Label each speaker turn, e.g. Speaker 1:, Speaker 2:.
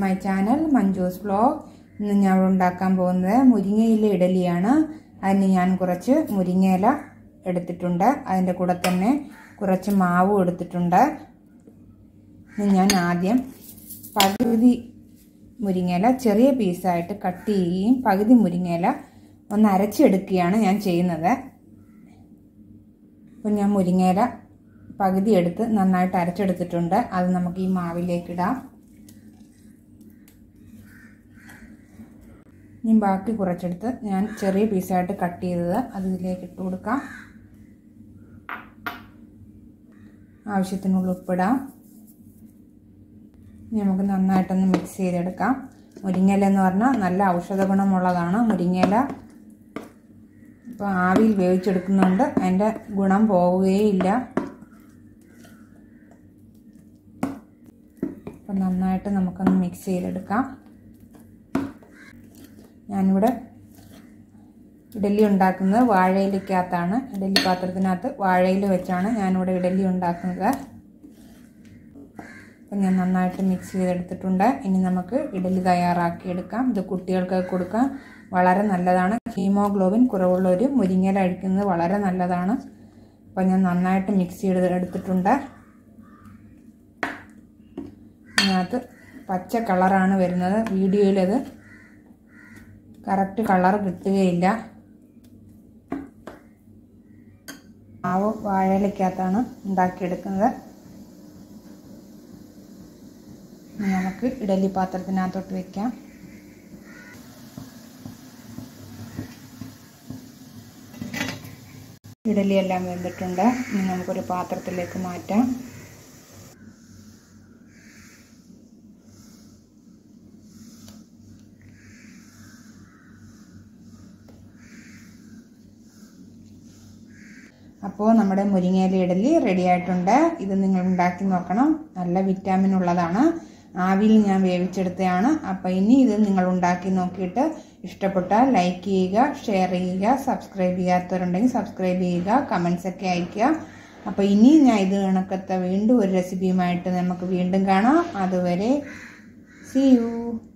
Speaker 1: my channel Manju's vlog ഇന്ന് ഞാൻ ഉണ്ടാക്കാൻ പോകുന്നത് മുരിങ്ങയില ഇഡലിയാണ് അതിന് ഞാൻ കുറച്ച് മുരിങ്ങയില എടുത്തിട്ടുണ്ട് അതിൻ്റെ കൂടെ തന്നെ കുറച്ച് മാവും എടുത്തിട്ടുണ്ട് ഇന്ന് ഞാൻ ആദ്യം പകുതി മുരിങ്ങയില ചെറിയ പീസായിട്ട് കട്ട് ചെയ്യുകയും പകുതി മുരിങ്ങയില ഒന്ന് അരച്ചെടുക്കുകയാണ് ഞാൻ ചെയ്യുന്നത് അപ്പം ഞാൻ മുരിങ്ങയില പകുതി എടുത്ത് നന്നായിട്ട് അരച്ചെടുത്തിട്ടുണ്ട് അത് നമുക്ക് ഈ മാവിലേക്ക് ഇടാം ഇനി ബാക്കി കുറച്ചെടുത്ത് ഞാൻ ചെറിയ പീസായിട്ട് കട്ട് ചെയ്തത് അത് ഇതിലേക്ക് ഇട്ട് കൊടുക്കാം ആവശ്യത്തിനുള്ള ഉപ്പിടാം നമുക്ക് നന്നായിട്ടൊന്ന് മിക്സ് ചെയ്തെടുക്കാം മുരിങ്ങയില എന്ന് പറഞ്ഞാൽ നല്ല ഔഷധ ഗുണമുള്ളതാണ് മുരിങ്ങയില ഇപ്പോൾ ആവിയിൽ വേവിച്ചെടുക്കുന്നുണ്ട് അതിൻ്റെ ഗുണം പോവുകയില്ല അപ്പം നന്നായിട്ട് നമുക്കൊന്ന് മിക്സ് ചെയ്തെടുക്കാം ഞാനിവിടെ ഇഡലി ഉണ്ടാക്കുന്നത് വാഴയിലക്കകത്താണ് ഇഡലി പാത്രത്തിനകത്ത് വാഴയിൽ വെച്ചാണ് ഞാനിവിടെ ഇഡലി ഉണ്ടാക്കുന്നത് അപ്പം ഞാൻ നന്നായിട്ട് മിക്സ് ചെയ്തെടുത്തിട്ടുണ്ട് ഇനി നമുക്ക് ഇഡലി തയ്യാറാക്കിയെടുക്കാം ഇത് കുട്ടികൾക്ക് കൊടുക്കാൻ വളരെ നല്ലതാണ് ഹീമോഗ്ലോബിൻ കുറവുള്ളവർ മുരിങ്ങയില അഴിക്കുന്നത് വളരെ നല്ലതാണ് അപ്പം ഞാൻ നന്നായിട്ട് മിക്സ് ചെയ്ത് എടുത്തിട്ടുണ്ട് അതിനകത്ത് പച്ച കളറാണ് വരുന്നത് വീഡിയോയിലത് കറക്റ്റ് കളർ കിട്ടുകയില്ല മാവ് വാഴയിലക്കകത്താണ് ഉണ്ടാക്കിയെടുക്കുന്നത് നമുക്ക് ഇഡലി പാത്രത്തിനകത്തോട്ട് വെക്കാം ഇഡലി എല്ലാം വെന്തിട്ടുണ്ട് ഇനി നമുക്കൊരു പാത്രത്തിലേക്ക് മാറ്റാം അപ്പോൾ നമ്മുടെ മുരിങ്ങയില ഇഡലി റെഡി ആയിട്ടുണ്ട് ഇത് നിങ്ങൾ ഉണ്ടാക്കി നോക്കണം നല്ല വിറ്റാമിൻ ഉള്ളതാണ് ആവിയിൽ ഞാൻ വേവിച്ചെടുത്തതാണ് അപ്പോൾ ഇനി ഇത് നിങ്ങൾ ഉണ്ടാക്കി നോക്കിയിട്ട് ഇഷ്ടപ്പെട്ടാൽ ലൈക്ക് ചെയ്യുക ഷെയർ ചെയ്യുക സബ്സ്ക്രൈബ് ചെയ്യാത്തവരുണ്ടെങ്കിൽ സബ്സ്ക്രൈബ് ചെയ്യുക കമൻസ് ഒക്കെ അയയ്ക്കുക അപ്പോൾ ഇനി ഞാൻ ഇത് കണക്കത്തെ വീണ്ടും ഒരു റെസിപ്പിയുമായിട്ട് നമുക്ക് വീണ്ടും കാണാം അതുവരെ സി യു